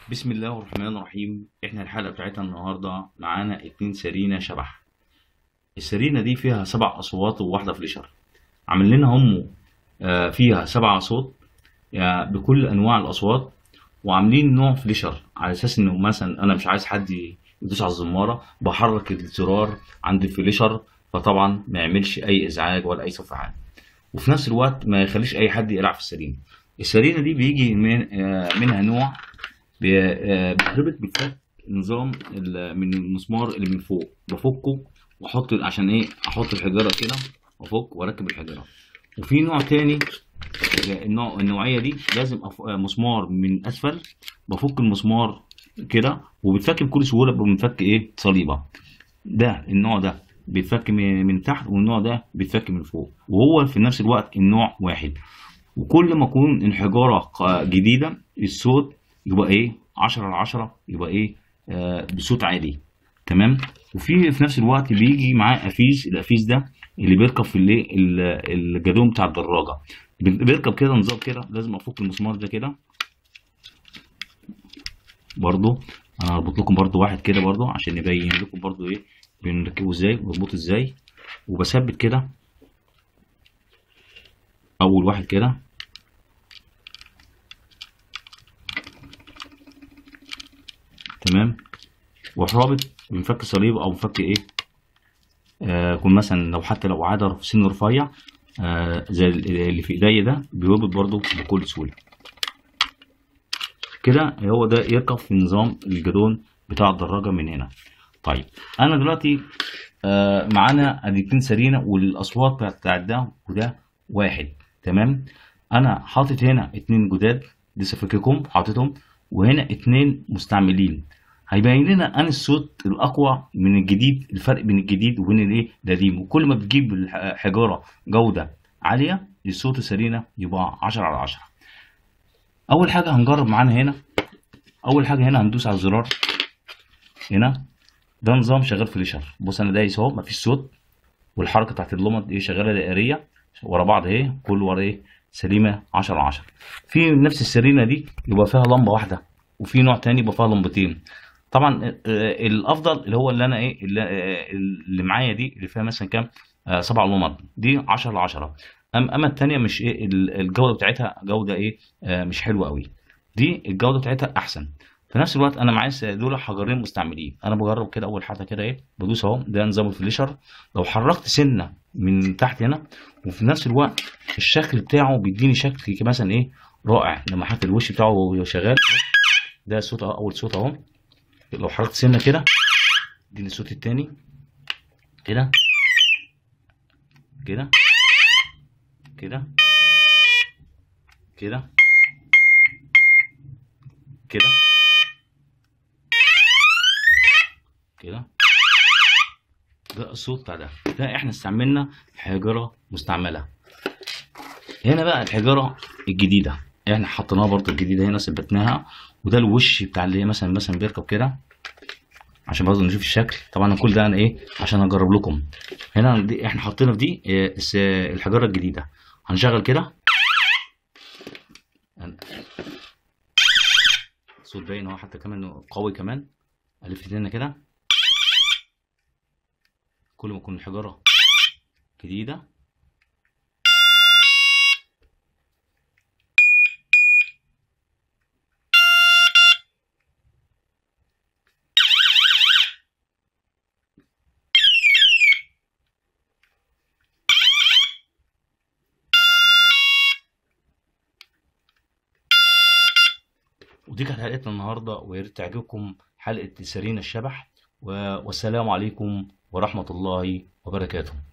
بسم الله الرحمن الرحيم احنا الحلقة بتاعتنا النهاردة معانا اتنين سرينة شبح السرينة دي فيها سبع أصوات وواحدة فليشر عامل لنا هم آه، فيها سبع أصوات يعني بكل أنواع الأصوات وعاملين نوع فليشر على أساس إنه مثلا أنا مش عايز حد يدوس على الزمارة بحرك الزرار عند الفليشر فطبعا ما يعملش أي إزعاج ولا أي صوت عالي وفي نفس الوقت ما يخليش أي حد يلعب في السرينة السرينة دي بيجي من آه، منها نوع بي- آه، بيتربط بفك نظام ال- من المسمار اللي من فوق بفكه واحط عشان ايه احط الحجاره كده وافك واركب الحجاره وفي نوع تاني النوع النوعيه دي لازم أف... آه، مسمار من اسفل بفك المسمار كده وبيتفك بكل سهوله بنفك ايه صليبه ده النوع ده بيتفك من من تحت والنوع ده بيتفك من فوق وهو في نفس الوقت النوع واحد وكل ما يكون الحجاره ق- جديده الصوت يبقى ايه 10 على 10 يبقى ايه آه بصوت عالي تمام وفي في نفس الوقت بيجي معاه قفيز القفيز ده اللي بيركب في الايه ال- الجدون بتاع الدراجه بي- بيركب كده نظام كده لازم افك المسمار ده كده برضو انا هربط لكم برضو واحد كده برضو عشان يبين لكم برضو ايه بنركبه ازاي وبربطه ازاي وبثبت كده اول واحد كده تمام واروح رابط بنفك صليب او بنفك ايه آه يكون مثلا لو حتى لو عاده في سن رفيع آه زي اللي في ايديا ده بيربط برضو بكل سهوله كده هو ده يركب في نظام الجدون بتاع الدراجه من هنا طيب انا دلوقتي آه معانا ادي اتنين سرينه والاصوات بتاعت بتاعت ده وده واحد تمام انا حاطط هنا اتنين جداد لسه فاكركم حاططهم وهنا اتنين مستعملين هيبين لنا ان الصوت الاقوى من الجديد الفرق بين الجديد وبين الايه القديم وكل ما بتجيب الحجاره جوده عاليه الصوت السرينه يبقى 10 على 10 اول حاجه هنجرب معانا هنا اول حاجه هنا هندوس على الزرار هنا ده نظام شغال فليشر بص انا دايس اهو مفيش صوت والحركه بتاعت اللمض دي شغاله دائريه ورا بعض اهي كل ورا ايه سليمه 10 على 10 في نفس السرينه دي يبقى فيها لمبه واحده وفي نوع تاني يبقى فيها لمبتين طبعا آه، آه، الافضل اللي هو اللي انا ايه اللي, آه، اللي معايا دي اللي فيها مثلا كام آه، سبع لمض دي 10 على 10 أم اما التانيه مش ايه ال- الجوده بتاعتها جوده ايه آه، مش حلوه قوي دي الجوده بتاعتها احسن في نفس الوقت انا معايا س- دول حجرين مستعملين انا بجرب كده اول حاجه كده ايه بدوس اهو ده نظام الفليشر لو حركت سنه من تحت هنا وفي نفس الوقت الشكل بتاعه بيديني شكل كده مثلا ايه رائع لما حتى الوش بتاعه وهو شغال ده الصوت اهو اول صوت اهو لو حركت سنه كده اديني الصوت التاني كده كده كده كده كده كده ده الصوت بتاع ده ده احنا استعملنا حجرة مستعملة هنا بقى الحجرة الجديدة احنا حطيناها برضه الجديدة هنا ثبتناها وده الوش بتاع اللي هي مثلا مثلا بيركب كده عشان برضه نشوف الشكل طبعا كل ده انا ايه عشان اجرب لكم هنا دي احنا حاطينها في دي إيه، الس- الحجرة الجديدة هنشغل كده الصوت باين اهو حتى كمان قوي كمان الف ايدينا كده كل ما تكون الحجارة جديدة ودي كانت حلقتنا النهارده ويا ريت تعجبكم حلقة سرينا الشبح و- والسلام عليكم ورحمة الله وبركاته